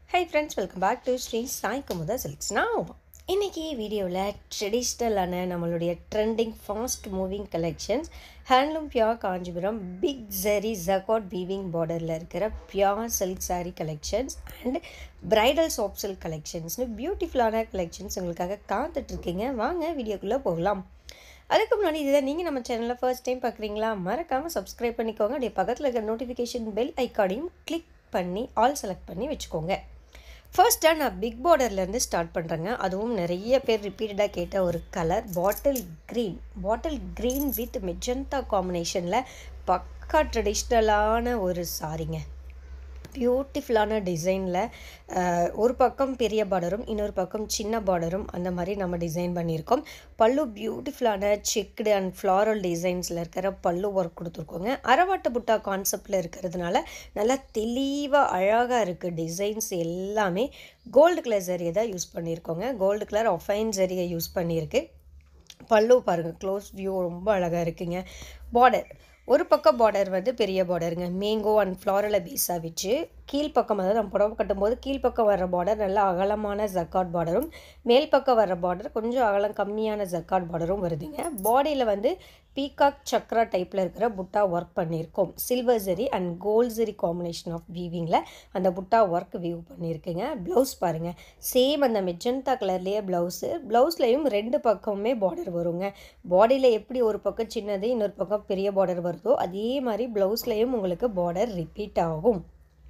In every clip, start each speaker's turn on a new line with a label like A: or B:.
A: high friends welcome back to Sri Sai Kumudha Silks நான் இன்றைக்கி வீடியோவில் ட்ரெடிஷ்னலான நம்மளுடைய trending fast moving collections handloom pure Kanchipuram big zari jacquard weaving பார்டரில் இருக்கிற pure silk saree collections and bridal soft silk கலெக்ஷன்ஸ்னு பியூட்டிஃபுல்லான கலெக்ஷன்ஸ் உங்களுக்காக காத்துட்ருக்கீங்க வாங்க வீடியோக்குள்ளே போகலாம் அதுக்கு முன்னாடி இதுதான் நீங்கள் நம்ம சேனலில் ஃபர்ஸ்ட் டைம் பார்க்குறீங்களா மறக்காமல் சப்ஸ்கிரைப் பண்ணிக்கோங்க அப்படியே பக்கத்தில் இருக்கிற நோட்டிஃபிகேஷன் பெல் ஐக்கானையும் கிளிக் பண்ணி ஆல் செலக்ட் பண்ணி வச்சுக்கோங்க ஃபர்ஸ்ட்டாக நான் பிக் பார்டர்லேருந்து ஸ்டார்ட் பண்ணுறேங்க அதுவும் நிறைய பேர் ரிப்பீட்டடாக கேட்ட ஒரு colour bottle green bottle green with magenta காம்பினேஷனில் பக்கா ட்ரெடிஷ்னலான ஒரு சாரிங்க பியூட்டிஃபுல்லான டிசைனில் ஒரு பக்கம் பெரிய பார்டரும் இன்னொரு பக்கம் சின்ன பார்டரும் அந்த மாதிரி நம்ம டிசைன் பண்ணியிருக்கோம் பல்லு பியூட்டிஃபுல்லான செக்குடு அண்ட் ஃப்ளாரல் டிசைன்ஸில் இருக்கிற பல்லு ஒர்க் கொடுத்துருக்கோங்க அரவாட்டு புட்டா கான்செப்டில் இருக்கிறதுனால நல்லா தெளிவாக அழகாக இருக்குது டிசைன்ஸ் எல்லாமே கோல்டு கலர் சரியை தான் யூஸ் பண்ணியிருக்கோங்க கோல்டு கலர் ஒஃபைன் சரியை யூஸ் பண்ணியிருக்கு பல்லு பாருங்கள் க்ளோஸ் வியூ ரொம்ப அழகாக இருக்குங்க பார்டர் ஒரு பக்கம் பார்டர் வந்து பெரிய பார்டருங்க மேங்கோ அண்ட் ஃப்ளாரலை பேஸாக வச்சு கீழ்ப்பக்கம் அதாவது நம்ம புடவை கட்டும்போது கீழ்ப்பக்கம் வர்ற பார்டர் நல்லா அகலமான ஜக்காட் பார்டரும் மேல் பக்கம் வர்ற பார்டர் கொஞ்சம் அகலம் கம்மியான ஜக்காட் பார்டரும் வருதுங்க பாடியில் வந்து பீகாக் சக்ரா டைப்பில் இருக்கிற புட்டா ஒர்க் பண்ணியிருக்கோம் silver zari and gold zari combination of வீவிங்கில் அந்த புட்டா ஒர்க் வியூ பண்ணியிருக்குங்க ப்ளவுஸ் பாருங்கள் சேம் அந்த மெஜந்தா கலர்லேயே ப்ளவுஸு ப்ளவுஸ்லேயும் ரெண்டு பக்கமுமே பார்டர் வருங்க பாடியில் எப்படி ஒரு பக்கம் சின்னது இன்னொரு பக்கம் பெரிய பார்டர் வருதோ அதே மாதிரி ப்ளவுஸ்லேயும் உங்களுக்கு பார்டர் ரிப்பீட் ஆகும்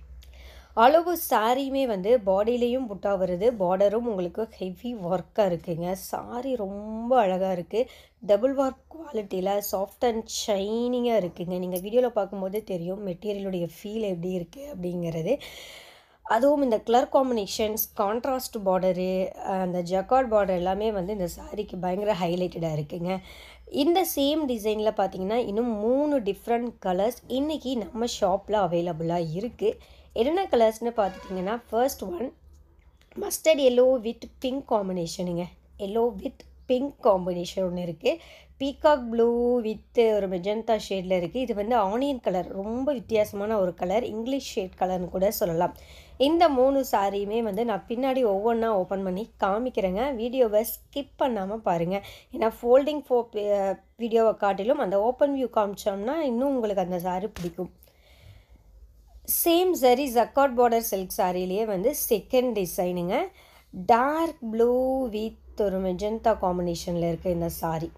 A: அளவு சாரியுமே வந்து பாடியிலையும் புட்டா வருது பார்டரும் உங்களுக்கு ஹெவி ஒர்க்காக இருக்குங்க சாரி ரொம்ப அழகாக இருக்குது டபுள் ஒர்க் குவாலிட்டியில் சாஃப்ட் அண்ட் ஷைனிங்காக இருக்குங்க நீங்கள் வீடியோவில் பார்க்கும்போது தெரியும் மெட்டீரியலுடைய ஃபீல் எப்படி இருக்குது அப்படிங்கிறது அதுவும் இந்த கலர் காம்பினேஷன்ஸ் கான்ட்ராஸ்ட் பார்டரு அந்த ஜக்கார்ட் பார்டர் எல்லாமே வந்து இந்த சாரீக்கு பயங்கர ஹைலைட்டடாக இருக்குங்க இந்த சேம் டிசைனில் பார்த்தீங்கன்னா இன்னும் மூணு டிஃப்ரெண்ட் கலர்ஸ் இன்றைக்கி நம்ம ஷாப்பில் அவைலபிளாக இருக்குது என்னென்ன கலர்ஸ்னு பார்த்துட்டிங்கன்னா first one mustard yellow with pink காம்பினேஷனுங்க எல்லோ வித் பிங்க் காம்பினேஷன் ஒன்று இருக்குது பீகாக் ப்ளூ வித் ஒரு மெஜந்தா ஷேடில் இருக்குது இது வந்து ஆனியன் கலர் ரொம்ப வித்தியாசமான ஒரு கலர் இங்கிலீஷ் ஷேட் கலர்னு கூட சொல்லலாம் இந்த மூணு சாரியுமே வந்து நான் பின்னாடி ஒவ்வொன்றா ஓப்பன் பண்ணி காமிக்கிறேங்க வீடியோவை ஸ்கிப் பண்ணாமல் பாருங்கள் ஏன்னா ஃபோல்டிங் ஃபோ வீடியோவை காட்டிலும் அந்த ஓப்பன் வியூ காமிச்சோம்னா இன்னும் உங்களுக்கு அந்த சாரி பிடிக்கும் சேம் சரி ஜக்காட் பார்டர் சில்க் சாரிலேயே வந்து செகண்ட் டிசைனுங்க டார்க் ப்ளூ வித் ஒரு மெஜந்தா காம்பினேஷனில் இருக்க இந்த சாரி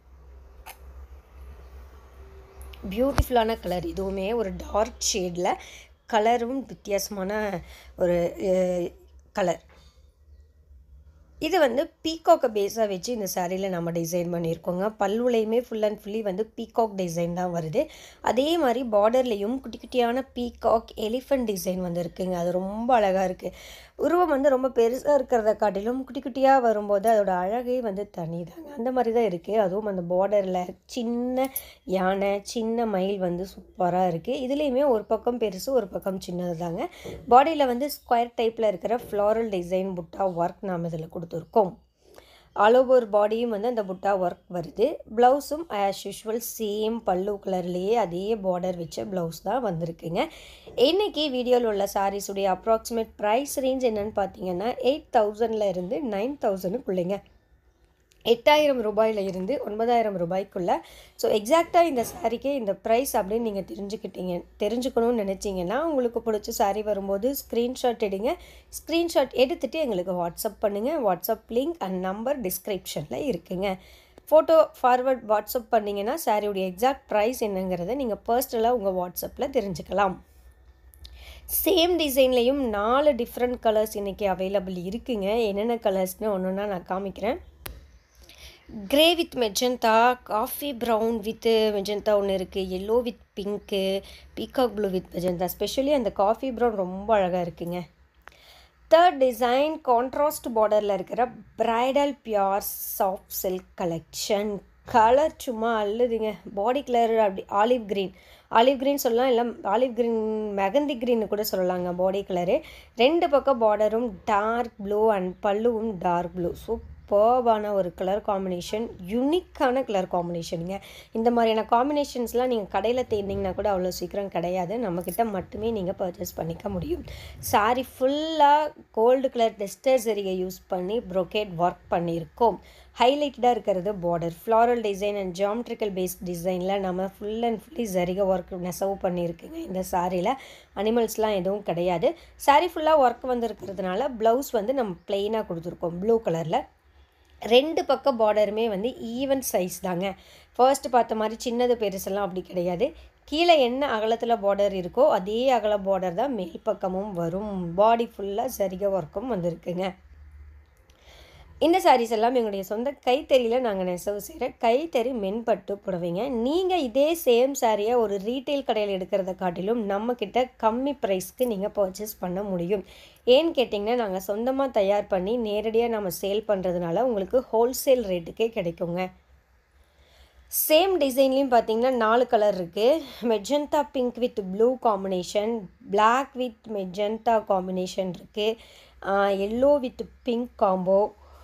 A: பியூட்டிஃபுல்லான கலர் இதுவுமே ஒரு டார்க் ஷேடில் கலரும் வித்தியாசமான ஒரு கலர் இது வந்து பீகாக்கை பேஸாக வச்சு இந்த சாரியில் நம்ம டிசைன் பண்ணியிருக்கோங்க பல்லுலையுமே ஃபுல் அண்ட் ஃபுல்லி வந்து பீகாக் டிசைன் தான் வருது அதே மாதிரி பார்டர்லேயும் குட்டி குட்டியான பீகாக் எலிஃபண்ட் டிசைன் வந்து இருக்குங்க அது ரொம்ப அழகாக இருக்குது உருவம் வந்து ரொம்ப பெருசாக இருக்கிறத காட்டிலும் குட்டி குட்டியாக வரும்போது அதோட அழகே வந்து தனிதாங்க அந்த மாதிரி தான் இருக்குது அதுவும் அந்த பார்டரில் சின்ன யானை சின்ன மயில் வந்து சூப்பராக இருக்குது இதுலேயுமே ஒரு பக்கம் பெருசு ஒரு பக்கம் சின்னது தாங்க பாடியில் வந்து ஸ்கொயர் டைப்பில் இருக்கிற ஃப்ளாரல் டிசைன் புட்டா ஒர்க் நாம் இதில் கொடுத்துருக்கோம் ஆல் ஓவர் பாடியும் வந்து அந்த புட்டா ஒர்க் வருது ப்ளவுஸும் ஆஸ் யூஷுவல் சேம் பல்லு கலர்லேயே அதே பார்டர் வச்ச ப்ளவுஸ் தான் வந்திருக்குங்க இன்றைக்கி வீடியோவில் உள்ள சாரீஸுடைய அப்ராக்சிமேட் ப்ரைஸ் ரேஞ்ச் என்னென்னு பார்த்தீங்கன்னா எயிட் தௌசண்டில் இருந்து நைன் தௌசண்ட்க்குள்ளேங்க எட்டாயிரம் ரூபாயில் இருந்து ஒன்பதாயிரம் ரூபாய்க்குள்ளே ஸோ எக்ஸாக்டாக இந்த சாரீக்கே இந்த ப்ரைஸ் அப்படின்னு நீங்கள் தெரிஞ்சுக்கிட்டீங்க தெரிஞ்சுக்கணும்னு நினச்சிங்கன்னா உங்களுக்கு பிடிச்ச சாரீ வரும்போது ஸ்க்ரீன்ஷாட் எடுங்க ஸ்க்ரீன்ஷாட் எடுத்துகிட்டு எங்களுக்கு வாட்ஸ்அப் பண்ணுங்கள் வாட்ஸ்அப் லிங்க் அண்ட் நம்பர் டிஸ்கிரிப்ஷனில் இருக்குங்க ஃபோட்டோ ஃபார்வர்ட் வாட்ஸ்அப் பண்ணிங்கன்னா சாரியுடைய எக்ஸாக்ட் ப்ரைஸ் என்னங்கிறத நீங்கள் பர்சனலாக உங்கள் வாட்ஸ்அப்பில் தெரிஞ்சுக்கலாம் சேம் டிசைன்லேயும் நாலு டிஃப்ரெண்ட் கலர்ஸ் இன்றைக்கி அவைலபிள் இருக்குங்க என்னென்ன கலர்ஸ்னு ஒன்று ஒன்றா நான் காமிக்கிறேன் grey with magenta coffee brown with magenta ஒன்று இருக்குது yellow with pink peacock blue with magenta specially அந்த காஃபி ப்ரௌன் ரொம்ப அழகாக இருக்குங்க தேர்ட் டிசைன் கான்ட்ராஸ்ட் பார்டரில் இருக்கிற bridal pure soft silk collection colour சும்மா அல்லுதுங்க பாடி கலர் அப்படி ஆலிவ் க்ரீன் ஆலிவ் க்ரீன் சொல்லலாம் இல்லை ஆலிவ் க்ரீன் மெகந்தி க்ரீன்னு கூட சொல்லலாங்க பாடி கலரு ரெண்டு பக்கம் பார்டரும் டார்க் ப்ளூ அண்ட் பல்லுவும் டார்க் ப்ளூ சூப்பர் சூப்பர்பான ஒரு கலர் காம்பினேஷன் யூனிக்கான கலர் காம்பினேஷனுங்க இந்த மாதிரியான காம்பினேஷன்ஸ்லாம் நீங்கள் கடையில் தேர்ந்தீங்கன்னா கூட அவ்வளோ சீக்கிரம் கிடையாது நம்மக்கிட்ட மட்டுமே நீங்கள் பர்ச்சேஸ் பண்ணிக்க முடியும் சாரி ஃபுல்லாக கோல்டு கலர் டெஸ்டர் சரிகை யூஸ் பண்ணி ப்ரொக்கேட் ஒர்க் பண்ணியிருக்கோம் ஹைலைட்டடாக இருக்கிறது border floral design and geometrical based டிசைனில் நம்ம ஃபுல் அண்ட் ஃபுல்லி சரிகை ஒர்க் நெசவு பண்ணியிருக்குங்க இந்த சாரியில் அனிமல்ஸ்லாம் எதுவும் கிடையாது சாரி ஃபுல்லாக ஒர்க் வந்துருக்கிறதுனால ப்ளவுஸ் வந்து நம்ம ப்ளெயினாக கொடுத்துருக்கோம் ப்ளூ கலரில் ரெண்டு பக்கம் பார்டருமே வந்து ஈவன் சைஸ் தாங்க ஃபர்ஸ்ட் பார்த்த மாதிரி சின்னது பெருசெல்லாம் அப்படி கிடையாது கீழே என்ன அகலத்தில் பார்டர் இருக்கோ அதே அகல பார்டர் தான் மேல் பக்கமும் வரும் பாடி ஃபுல்லாக சரிகை ஒர்க்கும் வந்திருக்குங்க இந்த சாரீஸ் எல்லாம் எங்களுடைய சொந்த கைத்தறியில் நாங்கள் நெசவு செய்கிற கைத்தறி மென்பட்டு புடவைங்க நீங்கள் இதே சேம் சாரியை ஒரு ரீட்டைல் கடையில் எடுக்கிறத காட்டிலும் நம்மக்கிட்ட கம்மி ப்ரைஸ்க்கு நீங்கள் பர்ச்சேஸ் பண்ண முடியும் ஏன்னு கேட்டிங்கன்னா நாங்கள் சொந்தமாக தயார் பண்ணி நேரடியாக நம்ம சேல் பண்ணுறதுனால உங்களுக்கு ஹோல்சேல் ரேட்டுக்கே கிடைக்குங்க சேம் டிசைன்லேயும் பார்த்தீங்கன்னா நாலு கலர் இருக்குது magenta pink with blue combination black with magenta combination இருக்குது எல்லோ வித் பிங்க் காம்போ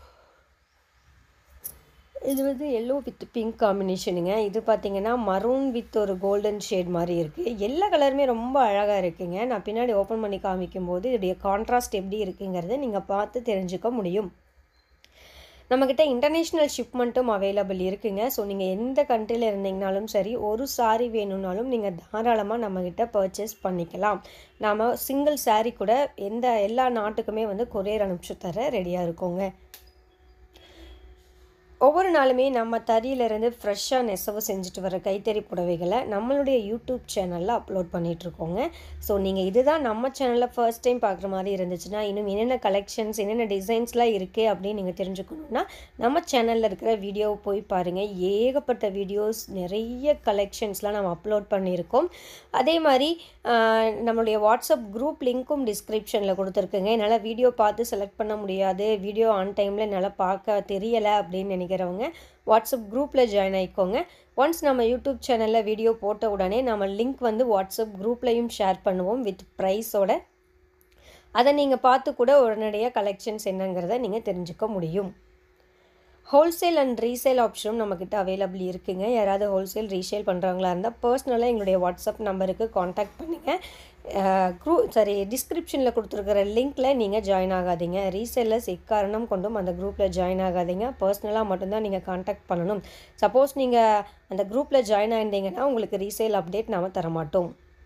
A: இது வந்து எல்லோ வித் பிங்க் காம்பினேஷனுங்க இது பார்த்தீங்கன்னா மரூன் வித் ஒரு கோல்டன் ஷேட் மாதிரி இருக்குது எல்லா கலருமே ரொம்ப அழகாக இருக்குங்க நான் பின்னாடி ஓப்பன் பண்ணி காமிக்கும் போது இதோடைய கான்ட்ராஸ்ட் எப்படி இருக்குங்கிறத நீங்கள் பார்த்து தெரிஞ்சுக்க முடியும் நம்மக்கிட்ட இன்டர்நேஷ்னல் ஷிப்மெண்ட்டும் அவைலபிள் இருக்குங்க ஸோ நீங்கள் எந்த கண்ட்ரியில் இருந்தீங்கனாலும் சரி ஒரு சாரீ வேணும்னாலும் நீங்கள் தாராளமாக நம்மக்கிட்ட பர்ச்சேஸ் பண்ணிக்கலாம் நாம் சிங்கிள் சாரீ கூட எந்த எல்லா நாட்டுக்குமே வந்து கொரியர் அனுப்பிச்சு தர ரெடியாக இருக்கோங்க ஒவ்வொரு நாளுமே நம்ம தறியிலேருந்து ஃப்ரெஷ்ஷாக நெசவு செஞ்சுட்டு வர கைத்தறி புடவைகளை நம்மளுடைய யூடியூப் சேனலில் அப்லோட் பண்ணிகிட்ருக்கோங்க ஸோ நீங்கள் இதுதான் நம்ம சேனலில் ஃபர்ஸ்ட் டைம் பார்க்குற மாதிரி இருந்துச்சுன்னா இன்னும் என்னென்ன கலெக்ஷன்ஸ் என்னென்ன டிசைன்ஸ்லாம் இருக்குது அப்படின்னு நீங்கள் தெரிஞ்சுக்கணுன்னா நம்ம சேனலில் இருக்கிற வீடியோவை போய் பாருங்கள் ஏகப்பட்ட வீடியோஸ் நிறைய கலெக்ஷன்ஸ்லாம் நம்ம அப்லோட் பண்ணியிருக்கோம் அதே மாதிரி நம்மளுடைய வாட்ஸ்அப் குரூப் லிங்க்கும் டிஸ்கிரிப்ஷனில் கொடுத்துருக்குங்க என்னால் வீடியோ பார்த்து செலக்ட் பண்ண முடியாது வீடியோ ஆன் டைமில் என்னால் பார்க்க தெரியலை அப்படின்னு நினைக்கிறேன் நினைக்கிறவங்க வாட்ஸ்அப் குரூப்பில் ஜாயின் ஆகிக்கோங்க ஒன்ஸ் நம்ம யூடியூப் சேனலில் வீடியோ போட்ட உடனே நம்ம லிங்க் வந்து வாட்ஸ்அப் குரூப்லையும் ஷேர் பண்ணுவோம் வித் ப்ரைஸோட அதை நீங்கள் பார்த்து கூட உடனடியாக கலெக்ஷன்ஸ் என்னங்கிறத நீங்கள் தெரிஞ்சுக்க முடியும் ஹோல்சேல் அண்ட் ரீசேல் ஆப்ஷனும் நம்மக்கிட்ட அவைலபிள் இருக்குங்க யாராவது ஹோல்சேல் ரீசேல் பண்ணுறவங்களா இருந்தால் பர்சனலாக எங்களுடைய வாட்ஸ்அப் நம்பருக்கு காண்டாக்ட் பண்ணுங்கள் குரூ சாரி டிஸ்கிரிப்ஷனில் கொடுத்துருக்கிற லிங்க்கில் நீங்கள் ஜாயின் ஆகாதீங்க ரீசேலர்ஸ் எக்காரணம் கொண்டும் அந்த குரூப்பில் ஜாயின் ஆகாதீங்க பர்சனலாக மட்டும்தான் நீங்கள் காண்டாக்ட் பண்ணணும் சப்போஸ் நீங்கள் அந்த குரூப்பில் ஜாயின் ஆயிருந்தீங்கன்னா உங்களுக்கு ரீசேல் அப்டேட் நாம் தரமாட்டோம்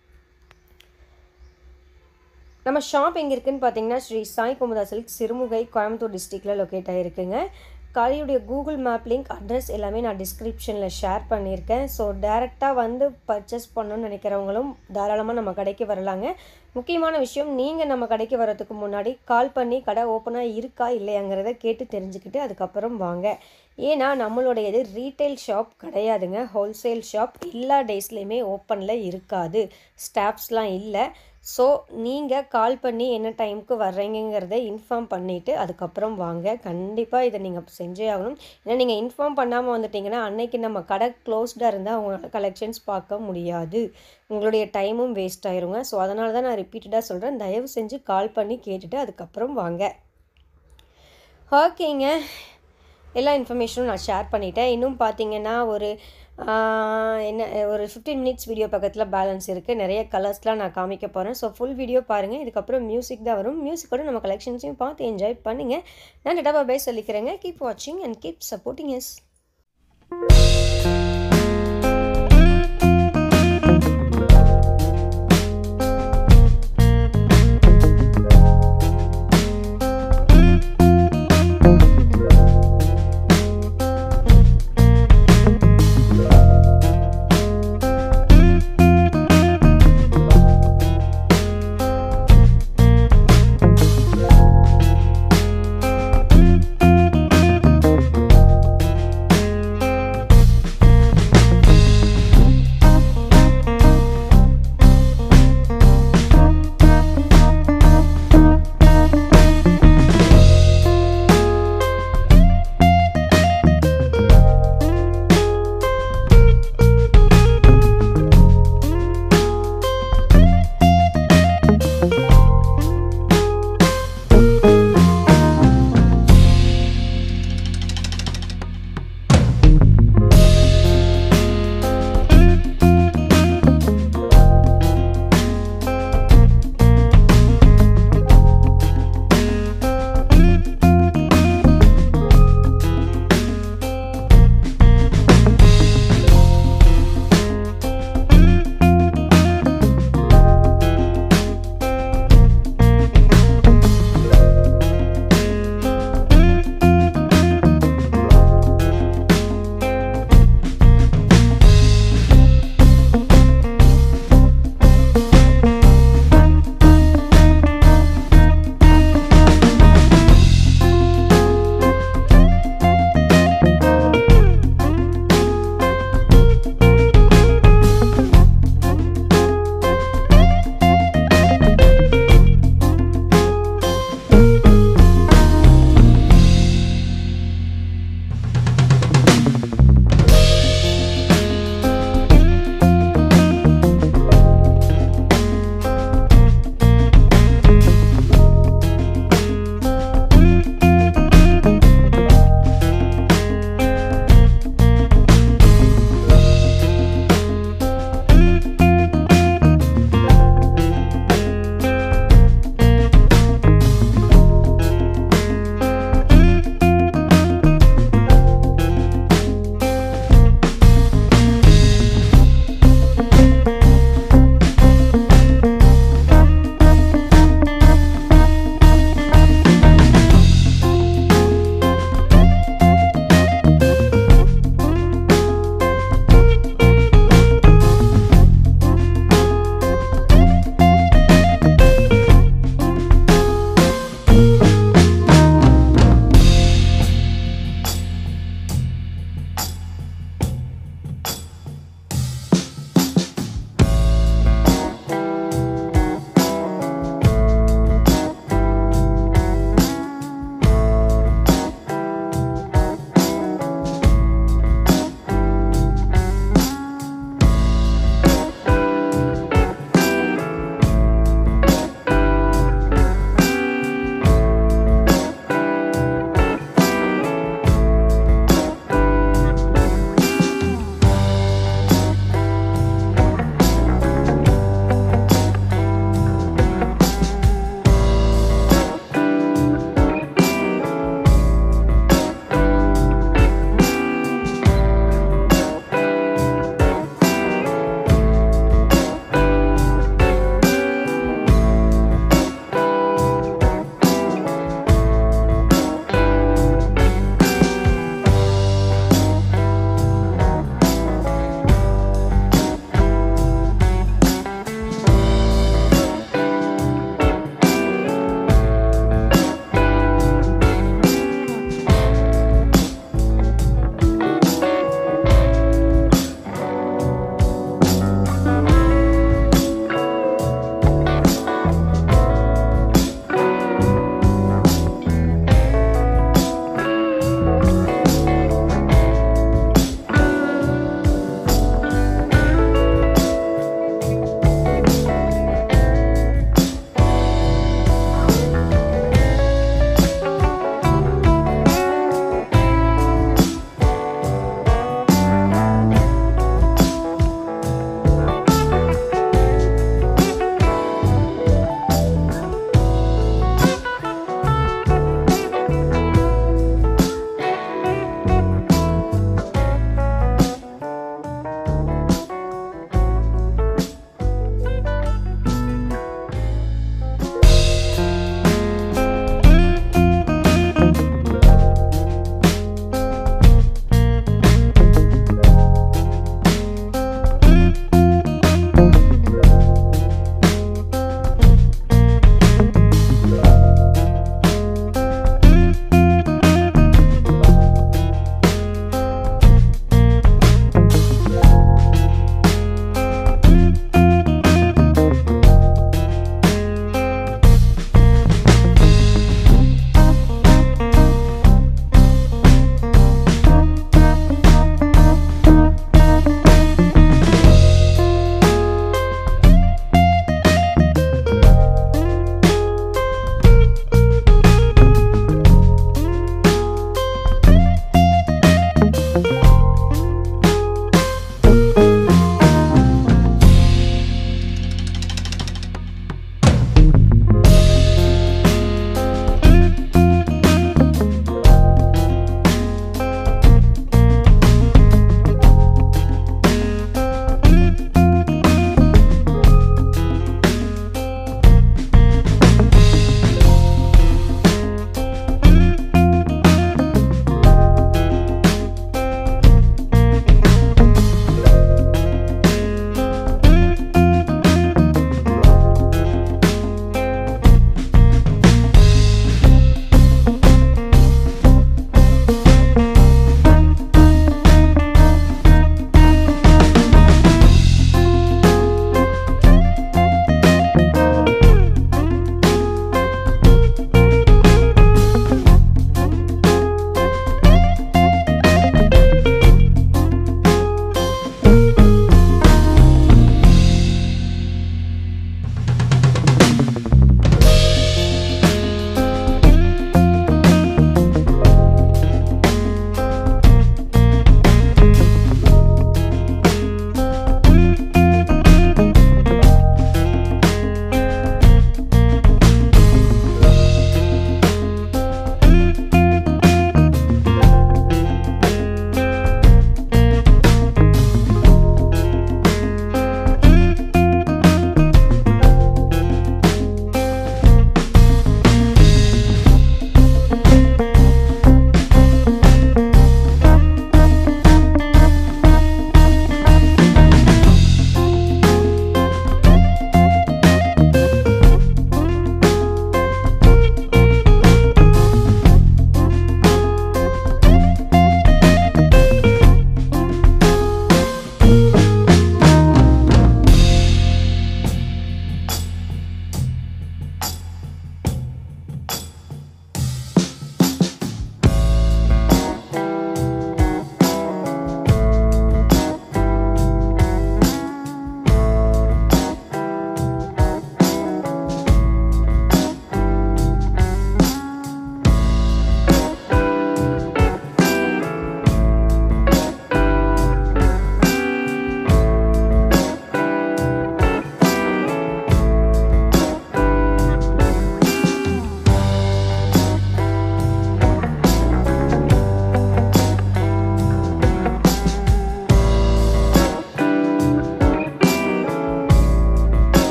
A: நம்ம ஷாப் எங்கே இருக்குதுன்னு பார்த்தீங்கன்னா ஸ்ரீ சாய் குமுதா சில்க் சிறுமுகை கோயம்புத்தூர் டிஸ்ட்ரிக்டில் லொக்கேட் ஆகிருக்குங்க காலியுடைய கூகுள் மேப் லிங்க் அட்ரஸ் எல்லாமே நான் டிஸ்கிரிப்ஷனில் ஷேர் பண்ணியிருக்கேன் ஸோ டேரெக்டாக வந்து பர்ச்சேஸ் பண்ணணும்னு நினைக்கிறவங்களும் தாராளமாக நம்ம கடைக்கு வரலாங்க முக்கியமான விஷயம் நீங்கள் நம்ம கடைக்கு வரதுக்கு முன்னாடி கால் பண்ணி கடை ஓப்பனாக இருக்கா இல்லையாங்கிறத கேட்டு தெரிஞ்சுக்கிட்டு அதுக்கப்புறம் வாங்க ஏன்னா நம்மளுடையது ரீட்டைல் ஷாப் கிடையாதுங்க ஹோல்சேல் ஷாப் எல்லா டேஸ்லேயுமே ஓப்பனில் இருக்காது ஸ்டாஃப்ஸ்லாம் இல்லை ஸோ நீங்கள் கால் பண்ணி என்ன டைமுக்கு வர்றீங்கிறத இன்ஃபார்ம் பண்ணிவிட்டு அதுக்கப்புறம் வாங்க கண்டிப்பாக இதை நீங்கள் செஞ்சே ஆகணும் ஏன்னா நீங்கள் இன்ஃபார்ம் பண்ணாமல் வந்துட்டிங்கன்னா அன்னைக்கு நம்ம கடை க்ளோஸ்டாக இருந்தால் உங்களால் கலெக்ஷன்ஸ் பார்க்க முடியாது உங்களுடைய டைமும் வேஸ்ட் ஆயிருங்க ஸோ அதனால தான் நான் ரிப்பீட்டடாக சொல்கிறேன் தயவு செஞ்சு கால் பண்ணி கேட்டுட்டு அதுக்கப்புறம் வாங்க ஓகேங்க எல்லா இன்ஃபர்மேஷனும் நான் ஷேர் பண்ணிட்டேன் இன்னும் பார்த்தீங்கன்னா ஒரு என்ன ஒரு ஃபிஃப்டீன் மினிட்ஸ் வீடியோ பக்கத்தில் பேலன்ஸ் இருக்குது நிறைய கலர்ஸ்லாம் நான் காமிக்க போகிறேன் ஸோ ஃபுல் வீடியோ பாருங்கள் இதுக்கப்புறம் மியூசிக் தான் வரும் மியூசிக்கோட நம்ம கலெக்ஷன்ஸையும் பார்த்து என்ஜாய் பண்ணுங்கள் நான் டெட்டா பாய் சொல்லிக்கிறேங்க கீப் வாட்சிங் அண்ட் கீப் சப்போர்ட்டிங் எஸ்